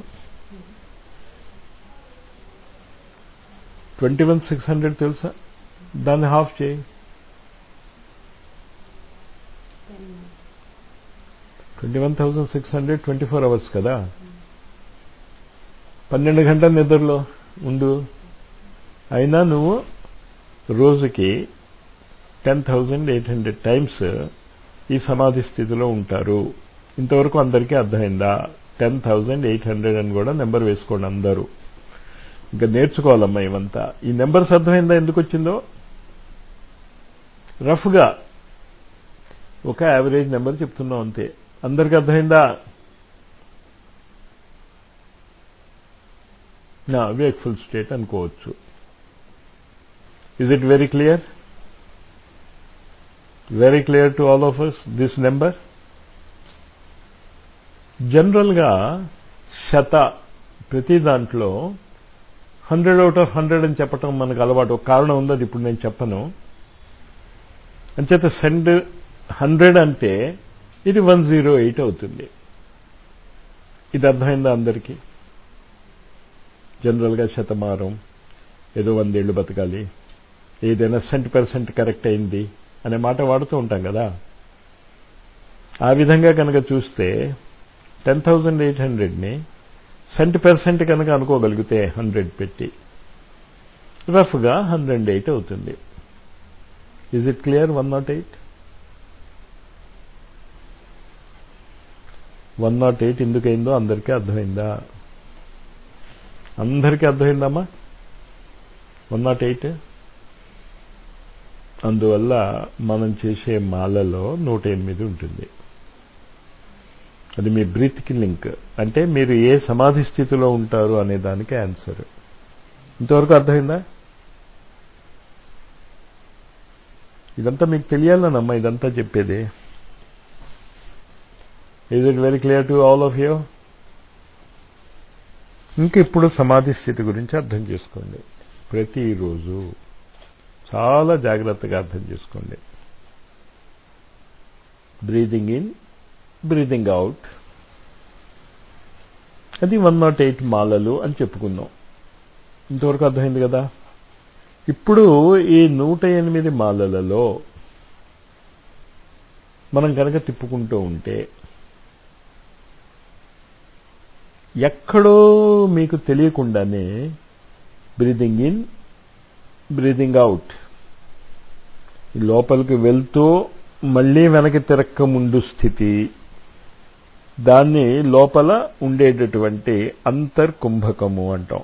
ట్వంటీ వన్ సిక్స్ హండ్రెడ్ తెలుసా దాన్ని హాఫ్ చేయి twenty one thousand six hundred twenty four hours కదా పన్నెండు గంటల నిద్రలో ఉండు అయినా నువ్వు రోజుకి ten thousand eight hundred times ఈ సమాధి స్థితిలో ఉంటారు ఇంతవరకు అందరికీ అర్థమైందా టెన్ థౌజండ్ ఎయిట్ హండ్రెడ్ అని కూడా నెంబర్ వేసుకోండి అందరూ ఇంకా నేర్చుకోవాలమ్మా ఇవంతా ఈ నెంబర్స్ అర్థమైందా ఎందుకు వచ్చిందో రఫ్గా ఒక యావరేజ్ నెంబర్ చెప్తున్నాం అంతే అందరికీ అర్థమైందా నా వేక్ఫుల్ స్టేట్ అనుకోవచ్చు is it very clear very clear to all of us this number జనరల్గా శత ప్రతి దాంట్లో హండ్రెడ్ అవుట్ ఆఫ్ హండ్రెడ్ అని చెప్పటం మనకు అలవాటు ఒక కారణం ఉంది అది ఇప్పుడు నేను చెప్పను అంచేత సెండ్ హండ్రెడ్ అంటే ఇది వన్ జీరో ఎయిట్ అవుతుంది ఇది అర్థమైందా అందరికీ జనరల్గా శతమానం ఏదో వందేళ్లు బతకాలి ఏదైనా సెంట్ పర్సెంట్ కరెక్ట్ అయింది అనే మాట వాడుతూ ఉంటాం కదా ఆ విధంగా కనుక చూస్తే టెన్ థౌజండ్ ఎయిట్ హండ్రెడ్ని సెంట్ పర్సెంట్ కనుక అనుకోగలిగితే హండ్రెడ్ పెట్టి రఫ్గా హండ్రెడ్ ఎయిట్ అవుతుంది is it clear one nought eight one nought eight ఎందుకైందో అందరికీ అర్థమైందా అందరికీ అర్థమైందమ్మా వన్ నాట్ ఎయిట్ అందువల్ల మనం చేసే మాలలో నూట ఎనిమిది ఉంటుంది అది మీ బ్రీత్కి లింక్ అంటే మీరు ఏ సమాధి స్థితిలో ఉంటారు అనే దానికి ఆన్సర్ ఇంతవరకు అర్థమైందా ఇదంతా మీకు తెలియాలనమ్మా ఇదంతా చెప్పేది is it very clear to all of you ఇంక ఇప్పుడు సమాధి స్థితి గురించి అర్థం చేసుకోండి ప్రతిరోజు చాలా జాగ్రత్తగా అర్థం చేసుకోండి బ్రీదింగ్ ఇన్ బ్రీదింగ్ అవుట్ అది వన్ నాట్ ఎయిట్ మాలలు అని చెప్పుకున్నాం ఇంతవరకు అర్థమైంది కదా ఇప్పుడు ఈ నూట ఎనిమిది మాలలలో మనం కనుక తిప్పుకుంటూ ఉంటే ఎక్కడో మీకు తెలియకుండానే బ్రీదింగ్ ఇన్ బ్రీదింగ్ అవుట్ లోపలికి వెళ్తూ మళ్ళీ వెనక్కి తిరక్క ముందు స్థితి దాన్ని లోపల ఉండేటటువంటి అంతర్కుంభకము అంటాం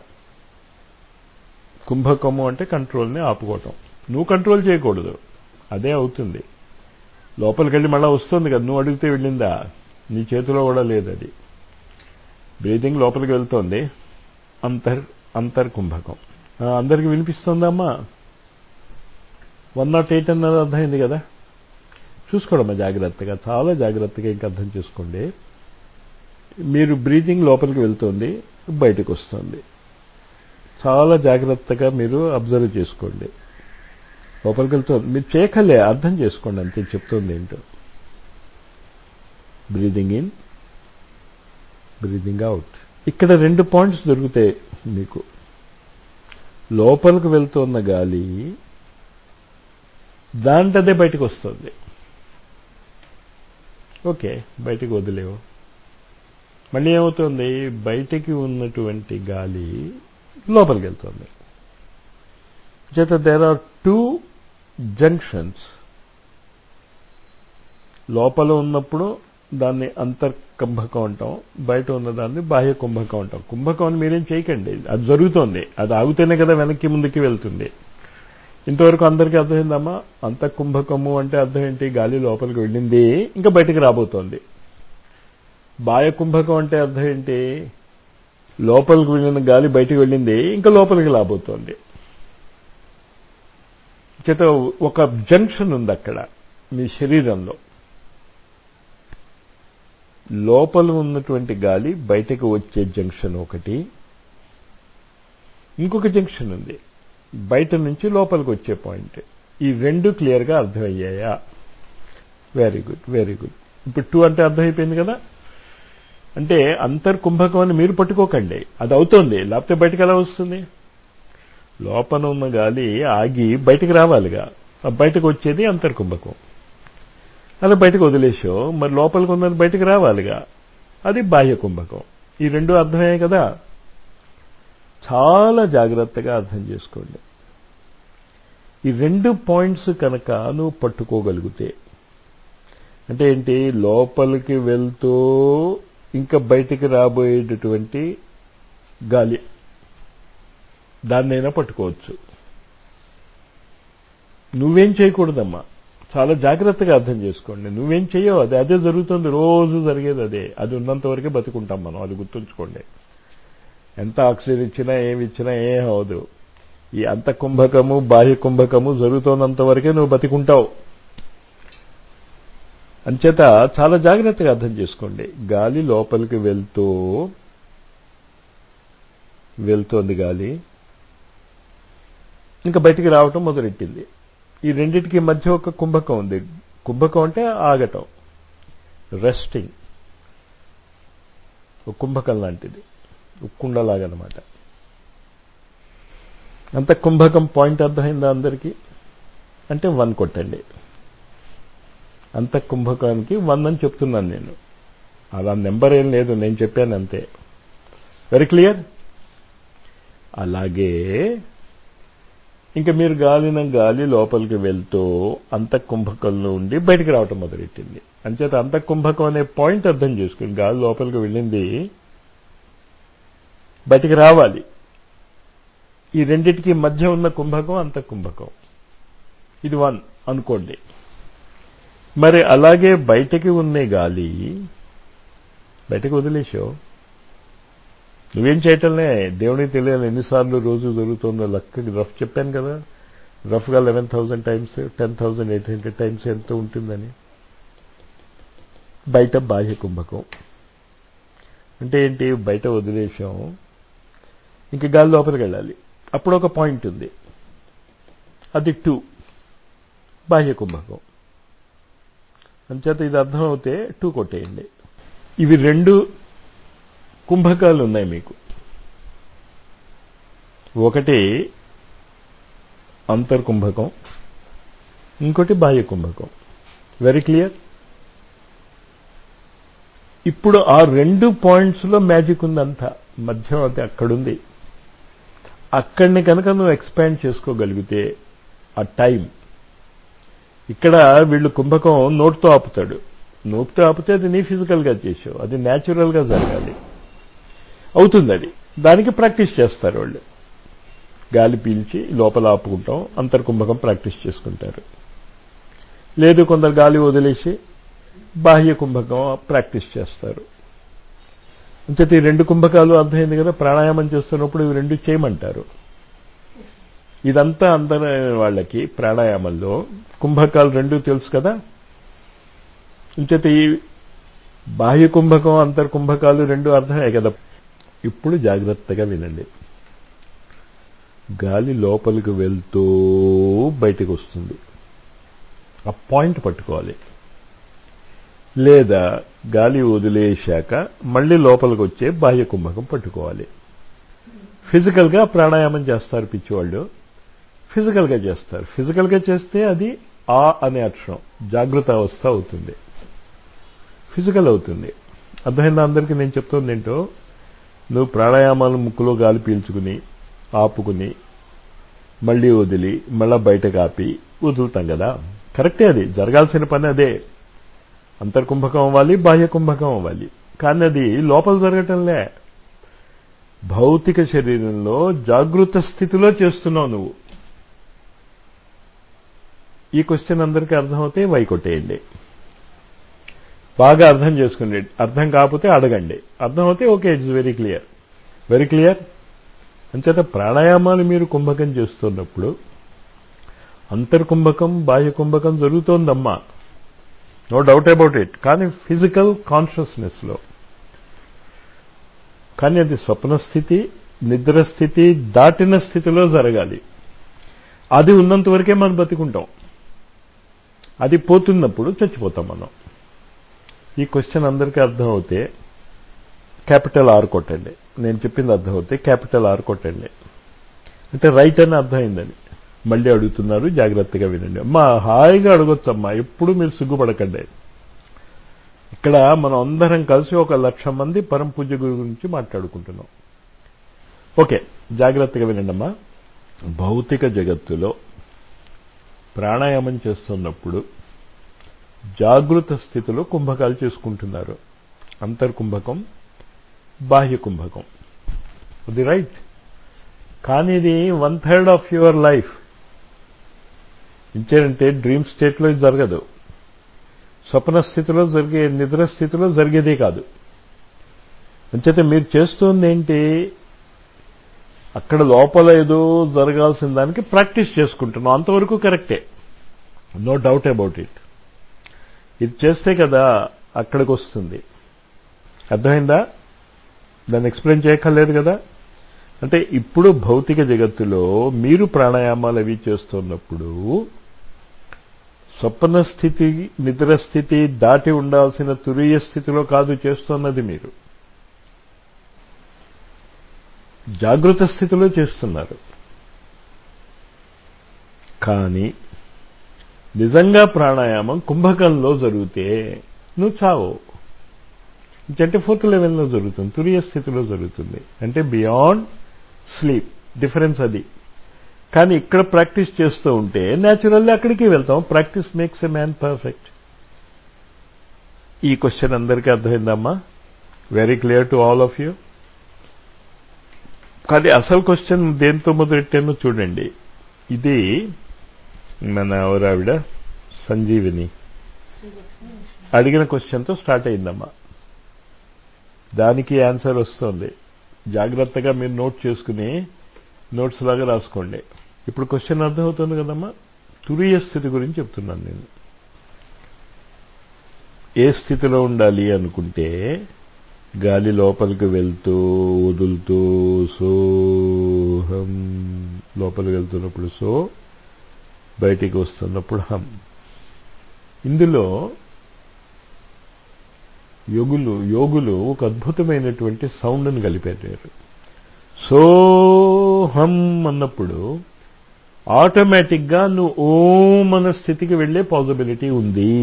కుంభకము అంటే కంట్రోల్ని ఆపుకోవటం నువ్వు కంట్రోల్ చేయకూడదు అదే అవుతుంది లోపలికి వెళ్ళి మళ్ళీ వస్తుంది కదా నువ్వు అడిగితే వెళ్ళిందా నీ చేతిలో కూడా లేదు అది బ్రీతింగ్ లోపలికి వెళ్తోంది అంతర్ అంతర్కుంభకం ఆ, అందరికి వినిపిస్తుందమ్మా వన్ నాట్ ఎయిట్ అన్నది అర్థమైంది కదా చూసుకోవడమ్మా జాగ్రత్తగా చాలా జాగ్రత్తగా ఇంకా అర్థం చేసుకోండి మీరు బ్రీతింగ్ లోపలికి వెళ్తుంది బయటకు వస్తుంది చాలా జాగ్రత్తగా మీరు అబ్జర్వ్ చేసుకోండి లోపలికి వెళ్తుంది మీరు చేయకలే అర్థం చేసుకోండి అంతే చెప్తుంది ఏంటో బ్రీదింగ్ ఇన్ బ్రీదింగ్ అవుట్ ఇక్కడ రెండు పాయింట్స్ దొరుకుతాయి మీకు లోపలికి వెళ్తున్న గాలి దాంటదే బయటకు వస్తుంది ఓకే బయటికి వదిలేవు మళ్ళీ ఏమవుతుంది బయటికి ఉన్నటువంటి గాలి లోపలికి వెళ్తుంది చేత దేర్ ఆర్ టూ జంక్షన్స్ లోపల ఉన్నప్పుడు దాన్ని అంతర్కుంభకం అంటాం బయట ఉన్నదాన్ని బాహ్య కుంభకం అంటాం కుంభకం అని మీరేం చేయకండి అది జరుగుతోంది అది ఆగితేనే కదా వెనక్కి ముందుకి వెళ్తుంది ఇంతవరకు అందరికీ అర్థమైందమ్మా అంతఃకుంభకము అంటే అర్థం ఏంటి గాలి లోపలికి వెళ్ళింది ఇంకా బయటికి రాబోతోంది బాహ్య కుంభకం అంటే అర్థం ఏంటి లోపలికి వెళ్ళిన గాలి బయటికి వెళ్ళింది ఇంకా లోపలికి రాబోతోంది చేత ఒక జంక్షన్ ఉంది అక్కడ మీ శరీరంలో లోపల ఉన్నటువంటి గాలి బయటకు వచ్చే జంక్షన్ ఒకటి ఇంకొక జంక్షన్ ఉంది బయట నుంచి లోపలికి వచ్చే పాయింట్ ఈ రెండు క్లియర్గా అర్థమయ్యాయా వెరీ గుడ్ వెరీ గుడ్ ఇప్పుడు టూ అంటే అర్థమైపోయింది కదా అంటే అంతర్కుంభకం అని మీరు పట్టుకోకండి అది అవుతోంది లేకపోతే బయటకు ఎలా వస్తుంది లోపల ఉన్న గాలి ఆగి బయటికి రావాలిగా ఆ బయటకు వచ్చేది అంతర్కుంభకం అలా బయటకు వదిలేసో మరి లోపలికి ఉన్నది బయటకు రావాలిగా అది బాహ్య కుంభకం ఈ రెండు అర్థమయ్యాయి కదా చాలా జాగ్రత్తగా అర్థం చేసుకోండి ఈ రెండు పాయింట్స్ కనుక నువ్వు పట్టుకోగలిగితే అంటే ఏంటి లోపలికి వెళ్తూ ఇంకా బయటికి రాబోయేటటువంటి గాలి దాన్నైనా పట్టుకోవచ్చు నువ్వేం చేయకూడదమ్మా చాలా జాగ్రత్తగా అర్థం చేసుకోండి నువ్వేం చెయ్యవు అదే అదే జరుగుతుంది రోజు జరిగేది అదే అది ఉన్నంత వరకే బతుకుంటాం మనం అది గుర్తుంచుకోండి ఎంత ఆక్సిజన్ ఇచ్చినా ఏమి ఇచ్చినా ఏం అవదు ఈ అంత కుంభకము బాహ్య కుంభకము జరుగుతున్నంత వరకే నువ్వు బతికుంటావు అంచేత చాలా జాగ్రత్తగా అర్థం చేసుకోండి గాలి లోపలికి వెళ్తూ వెళ్తోంది గాలి ఇంకా బయటికి రావటం మొదలెట్టింది ఈ రెండింటికి మధ్య ఒక కుంభకం ఉంది కుంభకం అంటే ఆగటం రెస్టింగ్ ఒక కుంభకం లాంటిది ఉక్కుండలాగనమాట అంత కుంభకం పాయింట్ అర్థమైందా అందరికీ అంటే వన్ కొట్టండి అంత కుంభకానికి వన్ అని చెప్తున్నాను నేను అలా నెంబర్ ఏం లేదు నేను చెప్పాను అంతే వెరీ క్లియర్ అలాగే ఇంకా మీరు గాలిన గాలి లోపలికి వెళ్తూ అంతఃకుంభకంలో ఉండి బయటికి రావటం మొదలెట్టింది అంచేత అంతఃకుంభకం అనే పాయింట్ అర్థం చేసుకుని గాలి లోపలికి వెళ్ళింది బయటికి రావాలి ఈ రెండిటికి మధ్య ఉన్న కుంభకం అంతఃకుంభకం ఇది వన్ అనుకోండి మరి అలాగే బయటకి ఉన్నే గాలి బయటకు వదిలేసావు నువ్వేం చేయటంలే దేవునికి తెలియాలి ఎన్నిసార్లు రోజు జరుగుతుందో లక్క రఫ్ చెప్పాను కదా రఫ్గా eleven thousand times ten thousand eight hundred times ఎంత ఉంటుందని బయట బాహ్య కుంభకం అంటే ఏంటి బయట వదిలేసాం ఇంక గాలి లోపలికి వెళ్ళాలి అప్పుడు ఒక పాయింట్ ఉంది అది టూ బాహ్య కుంభకం అంచేత ఇది అర్థం అవుతే టూ కొట్టేయండి ఇవి రెండు కుంభకాలు ఉన్నాయి మీకు ఒకటి అంతర్కుంభకం ఇంకోటి బాహ్య కుంభకం వెరీ క్లియర్ ఇప్పుడు ఆ రెండు పాయింట్స్లో మ్యాజిక్ ఉందంతా మధ్యం అది అక్కడుంది అక్కడిని కనుక నువ్వు ఎక్స్పాండ్ చేసుకోగలిగితే ఆ టైం ఇక్కడ వీళ్ళు కుంభకం నోటుతో ఆపుతాడు నోటుతో ఆపితే అది నీ ఫిజికల్గా చేసావు అది న్యాచురల్గా జరగాలి అవుతుంది అది దానికి ప్రాక్టీస్ చేస్తారు వాళ్ళు గాలి పీల్చి లోపల ఆపుకుంటాం అంతర్కుంభకం ప్రాక్టీస్ చేసుకుంటారు లేదు కొందరు గాలి వదిలేసి బాహ్య కుంభకం ప్రాక్టీస్ చేస్తారు అంచేత ఈ రెండు కుంభకాలు అర్థమైంది కదా ప్రాణాయామం చేస్తున్నప్పుడు ఇవి రెండు చేయమంటారు ఇదంతా అందరి వాళ్ళకి ప్రాణాయామంలో కుంభకాలు రెండు తెలుసు కదా అంచేత ఈ బాహ్య కుంభకం అంతర్కుంభకాలు రెండు అర్థమే కదా ఇప్పుడు జాగ్రత్తగా వినండి గాలి లోపలికి వెళ్తూ బయటకు వస్తుంది ఆ పాయింట్ పట్టుకోవాలి లేదా గాలి వదిలేశాక మళ్ళీ లోపలికి వచ్చే బాహ్య కుంభకం పట్టుకోవాలి ఫిజికల్గా ప్రాణాయామం చేస్తారు పిచ్చివాళ్ళు ఫిజికల్గా చేస్తారు ఫిజికల్గా చేస్తే అది ఆ అనే అక్షరం జాగృత అవస్థ అవుతుంది ఫిజికల్ అవుతుంది అర్థమైందా అందరికీ నేను చెప్తుంది ఏంటో నువ్వు ప్రాణాయామాలు ముక్కులో గాలి పీల్చుకుని ఆపుకుని మళ్ళీ వదిలి మళ్ళా బయటకు ఆపి వదులుతాం కదా కరెక్టే అది జరగాల్సిన పని అదే అంతర్కుంభకం అవ్వాలి బాహ్య కుంభకం అవ్వాలి కానీ అది లోపల జరగటంలే భౌతిక శరీరంలో జాగృత స్థితిలో చేస్తున్నావు నువ్వు ఈ క్వశ్చన్ అందరికీ అర్థమవుతే వైకొట్టేయండి బాగా అర్థం చేసుకోండి అర్థం కాకపోతే అడగండి అర్థం అవుతే okay it's very clear very clear అంచేత ప్రాణాయామాలు మీరు కుంభకం చేస్తున్నప్పుడు అంతర్కుంభకం బాహ్య కుంభకం జరుగుతోందమ్మా నో డౌట్ అబౌట్ ఇట్ కానీ ఫిజికల్ కాన్షియస్నెస్లో కానీ అది స్వప్న స్థితి నిద్ర స్థితి దాటిన స్థితిలో జరగాలి అది ఉన్నంత వరకే మనం బతికుంటాం అది పోతున్నప్పుడు చచ్చిపోతాం మనం ఈ క్వశ్చన్ అందరికీ అర్థం అవుతే క్యాపిటల్ ఆర్ కొట్టండి నేను చెప్పింది అర్థం అవుతే క్యాపిటల్ ఆర్ కొట్టండి అంటే రైట్ అని అర్థమైందని మళ్ళీ అడుగుతున్నారు జాగ్రత్తగా వినండి అమ్మా హాయిగా అడగొచ్చమ్మా ఎప్పుడు మీరు సిగ్గుపడకండి ఇక్కడ మనం అందరం కలిసి ఒక లక్ష మంది పరం పూజ గురించి మాట్లాడుకుంటున్నాం ఓకే జాగ్రత్తగా వినండి అమ్మా భౌతిక జగత్తులో ప్రాణాయామం చేస్తున్నప్పుడు జాగృత స్థితిలో కుంభకాలు చేసుకుంటున్నారు అంతర్కుంభకం బాహ్య కుంభకం అది రైట్ కానీ ఇది one third of your life ఇంకేంటంటే డ్రీమ్ స్టేట్లో ఇది జరగదు స్వప్న స్థితిలో జరిగే నిద్ర స్థితిలో జరిగేదే కాదు అంచేత మీరు చేస్తుంది ఏంటి అక్కడ లోపల ఏదో జరగాల్సిన దానికి ప్రాక్టీస్ చేసుకుంటున్నాం అంతవరకు కరెక్టే నో డౌట్ అబౌట్ ఇట్ ఇది చేస్తే కదా అక్కడికి వస్తుంది అర్థమైందా దాన్ని ఎక్స్ప్లెయిన్ చేయక్కర్లేదు కదా అంటే ఇప్పుడు భౌతిక జగత్తులో మీరు ప్రాణాయామాలు అవి చేస్తున్నప్పుడు స్వప్న స్థితి నిద్ర స్థితి దాటి ఉండాల్సిన తురీయ స్థితిలో కాదు చేస్తున్నది మీరు జాగృత స్థితిలో చేస్తున్నారు కానీ నిజంగా ప్రాణాయామం కుంభకంలో జరిగితే నువ్వు చావు అంటే ఫోర్త్ లెవెల్లో జరుగుతుంది తురియ స్థితిలో జరుగుతుంది అంటే బియాండ్ స్లీప్ డిఫరెన్స్ అది కానీ ఇక్కడ ప్రాక్టీస్ చేస్తూ ఉంటే న్యాచురల్లీ అక్కడికి వెళ్తాం practice makes a man perfect ఈ క్వశ్చన్ అందరికీ అర్థమైందమ్మా very clear to all of you కానీ అసలు క్వశ్చన్ దేంతో మొదలెట్టానో చూడండి ఇది మన ఎవరావిడ సంజీవిని అడిగిన క్వశ్చన్తో స్టార్ట్ అయిందమ్మా దానికి ఆన్సర్ వస్తుంది జాగ్రత్తగా మీరు నోట్ చేసుకుని నోట్స్ లాగా రాసుకోండి ఇప్పుడు క్వశ్చన్ అర్థమవుతుంది కదమ్మా తురియ స్థితి గురించి చెప్తున్నాను నేను ఏ స్థితిలో ఉండాలి అనుకుంటే గాలి లోపలికి వెళ్తూ వదులుతూ సోహం లోపలికి వెళ్తున్నప్పుడు సో బయటికి వస్తున్నప్పుడు హం ఇందులో యోగులు యోగులు ఒక అద్భుతమైనటువంటి సౌండ్ని కలిపారు సోహం అన్నప్పుడు ఆటోమేటిక్గా నువ్వు ఓం అన్న స్థితికి వెళ్లే పాసిబిలిటీ ఉంది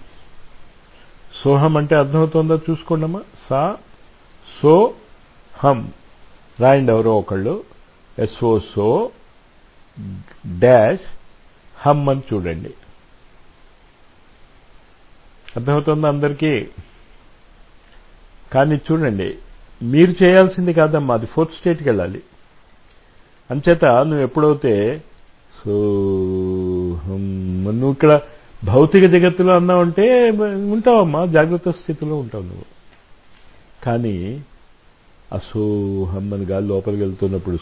సోహం అంటే అర్థమవుతుందా చూసుకోండమ్మా సా సో హం రాయండి ఎవరో ఒకళ్ళు ఎస్ఓ సో డాష్ హమ్ అని చూడండి అర్థమవుతుందా అందరికీ కానీ చూడండి మీరు చేయాల్సింది కాదమ్మా అది ఫోర్త్ స్టేట్కి వెళ్ళాలి అంచేత నువ్వు ఎప్పుడైతే సో నువ్వు ఇక్కడ భౌతిక జగత్తులో అన్నావంటే ఉంటావమ్మా జాగ్రత్త స్థితిలో ఉంటావు నువ్వు కానీ అసోహం అని గాలి లోపలికి వెళ్తున్నప్పుడు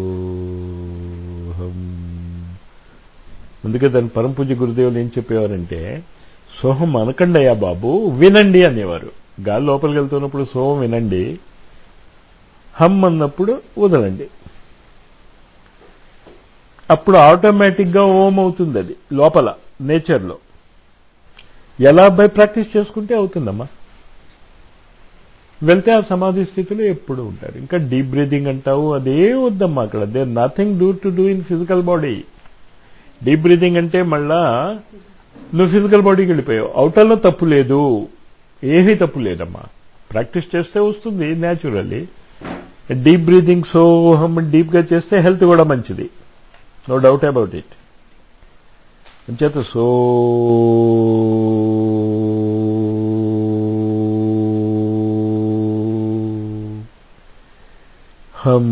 సోహం అందుకే దాని పరమపూజ్య గురుదేవులు ఏం చెప్పేవారంటే సోహం అనకండి అయ్యా బాబు వినండి అనేవారు గాలి లోపలికి వెళ్తున్నప్పుడు సోహం వినండి హమ్ అన్నప్పుడు వదలండి అప్పుడు ఆటోమేటిక్గా ఓం అవుతుంది అది లోపల నేచర్లో ఎలా బై ప్రాక్టీస్ చేసుకుంటే అవుతుందమ్మా వెళ్తే ఆ సమాధి స్థితిలో ఎప్పుడు ఉంటారు ఇంకా డీప్ బ్రీదింగ్ అంటావు అదే వద్దమ్మా అక్కడ they nothing do to do in physical body deep breathing అంటే మళ్ళా నువ్వు ఫిజికల్ బాడీకి వెళ్ళిపోయావు అవుటర్లో తప్పు లేదు ఏమీ తప్పు లేదమ్మా ప్రాక్టీస్ చేస్తే వస్తుంది న్యాచురల్లీ డీప్ బ్రీదింగ్ సోహం డీప్గా చేస్తే హెల్త్ కూడా మంచిది నో డౌట్ అబౌట్ ఇట్ అంచేత సో హం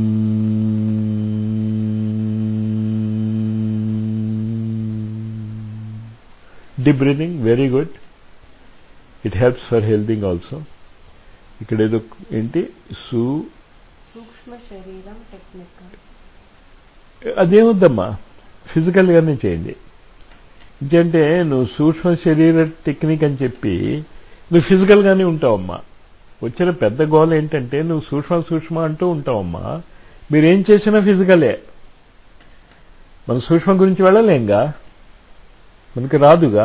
deep breathing very good it helps for healing also ఇక్కడ ఏదో ఏంటి సు సూక్ష్మ శరీరం టెక్నిక్ అదేమొద్దమ్మా ఫిజికల్గానే చేయండి ఇంకంటే నువ్వు సూక్ష్మ శరీర టెక్నిక్ అని చెప్పి నువ్వు ఫిజికల్గానే ఉంటావమ్మా వచ్చిన పెద్ద గోల్ ఏంటంటే నువ్వు సూక్ష్మ సూక్ష్మ అంటూ ఉంటావమ్మా మీరేం చేసినా ఫిజికలే మన సూక్ష్మ గురించి వెళ్ళలేంగా మనకి రాదుగా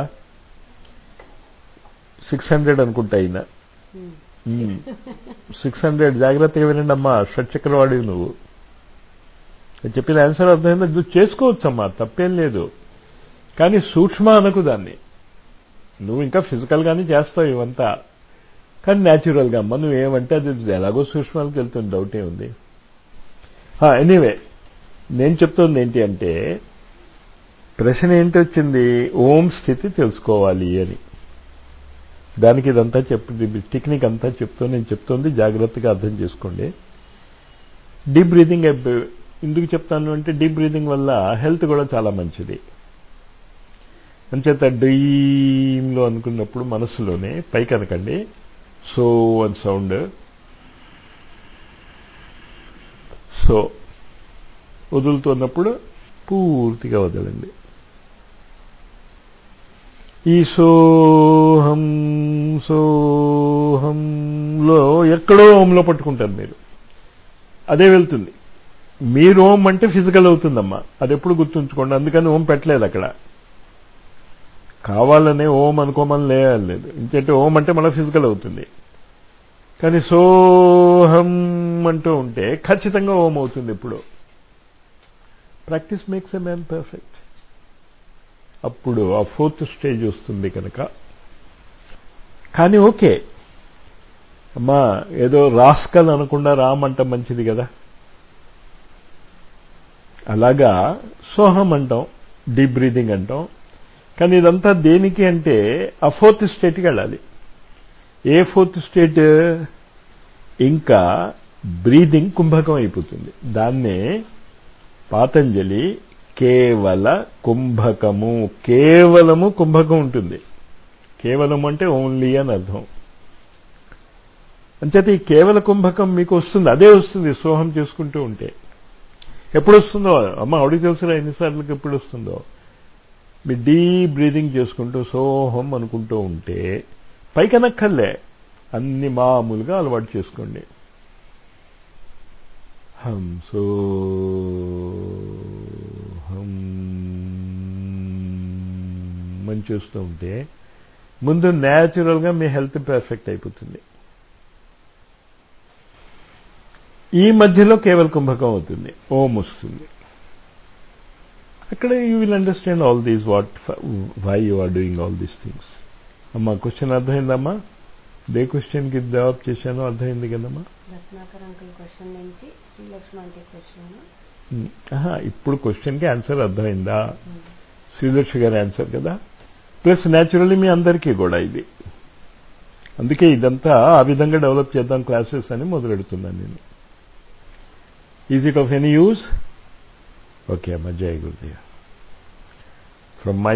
సిక్స్ హండ్రెడ్ అనుకుంటా అయినా సిక్స్ హండ్రెడ్ జాగ్రత్తగా వినండి అమ్మా షట్చక్రవాడి నువ్వు నేను చెప్పిన ఆన్సర్ అర్థమైందా నువ్వు చేసుకోవచ్చమ్మా తప్పేం లేదు కానీ సూక్ష్మ అనకు దాన్ని నువ్వు ఇంకా ఫిజికల్గానే చేస్తావు ఇవంతా కానీ న్యాచురల్గా అమ్మ నువ్వేమంటే అది ఎలాగో సూక్ష్మాలకు వెళ్తుంది డౌటే ఉంది ఎనీవే నేను చెప్తోంది ఏంటి అంటే ప్రశ్న ఏంటి వచ్చింది ఓం స్థితి తెలుసుకోవాలి అని దానికి ఇదంతా చెప్పు టెక్నిక్ అంతా చెప్తూ నేను చెప్తోంది జాగ్రత్తగా అర్థం చేసుకోండి డీప్ బ్రీదింగ్ ఎందుకు చెప్తాను అంటే డీప్ బ్రీదింగ్ వల్ల హెల్త్ కూడా చాలా మంచిది అంచేత డీమ్లో అనుకున్నప్పుడు మనసులోనే పైకి అనకండి సో అని సౌండ్ సో వదులుతున్నప్పుడు పూర్తిగా వదలండి ఈ సోహం సోహంలో ఎక్కడో ఓంలో పట్టుకుంటారు మీరు అదే వెళ్తుంది మీరు ఓం అంటే ఫిజికల్ అవుతుందమ్మా అది ఎప్పుడు గుర్తుంచుకోండి అందుకని ఓం పెట్టలేదు అక్కడ కావాలనే ఓం అనుకోమని లేదు ఇంకంటే ఓం అంటే మళ్ళీ ఫిజికల్ అవుతుంది కానీ సోహం అంటూ ఉంటే ఖచ్చితంగా ఓం అవుతుంది ఇప్పుడు practice makes a man perfect అప్పుడు ఆ ఫోర్త్ స్టేజ్ వస్తుంది కనుక కానీ ఓకే అమ్మా ఏదో రాస్కల్ అనకుండా రామ్ అంట మంచిది కదా అలాగా సోహం అంటాం డీప్ బ్రీదింగ్ అంటాం కానీ ఇదంతా దేనికి అంటే ఆ ఫోర్త్ స్టేట్కి వెళ్ళాలి ఏ ఫోర్త్ స్టేట్ ఇంకా బ్రీదింగ్ కుంభకం అయిపోతుంది దాన్నే పాతంజలి కేవల కుంభకము కేవలము కుంభకం ఉంటుంది కేవలం అంటే ఓన్లీ అని అర్థం అంచేత ఈ కేవల కుంభకం మీకు వస్తుంది అదే వస్తుంది సోహం చేసుకుంటూ ఉంటే ఎప్పుడు వస్తుందో అమ్మ అడిగి తెలుసురా ఎన్నిసార్లకి ఎప్పుడు వస్తుందో మీ డీప్ బ్రీదింగ్ చేసుకుంటూ సోహం అనుకుంటూ ఉంటే పైకనక్కర్లే అన్ని మామూలుగా అలవాటు చేసుకోండి హం సో హం అని చూస్తూ ఉంటే ముందు న్యాచురల్గా మీ హెల్త్ పర్ఫెక్ట్ అయిపోతుంది ఈ మధ్యలో కేవల కుంభకం అవుతుంది ఓం వస్తుంది అక్కడ you will understand all these what why you are doing all these things అమ్మా క్వశ్చన్ అర్థమైందమ్మా ఏ క్వశ్చన్కి జవాబు చేశానో అర్థమైంది కదమ్మా రత్నాకర్ అంకుల్ క్వశ్చన్ నుంచి శ్రీలక్ష్మి అంటే క్వశ్చన్ ఆహా, ఇప్పుడు క్వశ్చన్కి ఆన్సర్ అర్థమైందా శ్రీలక్ష్మి గారి ఆన్సర్ కదా ప్లస్ న్యాచురల్లీ మీ అందరికీ కూడా ఇది అందుకే ఇదంతా ఆ విధంగా డెవలప్ చేద్దాం క్లాసెస్ అని మొదలెడుతున్నాను నేను is it of any use okay అమ్మ జై గురుదేవ్ ఫ్రమ్ మై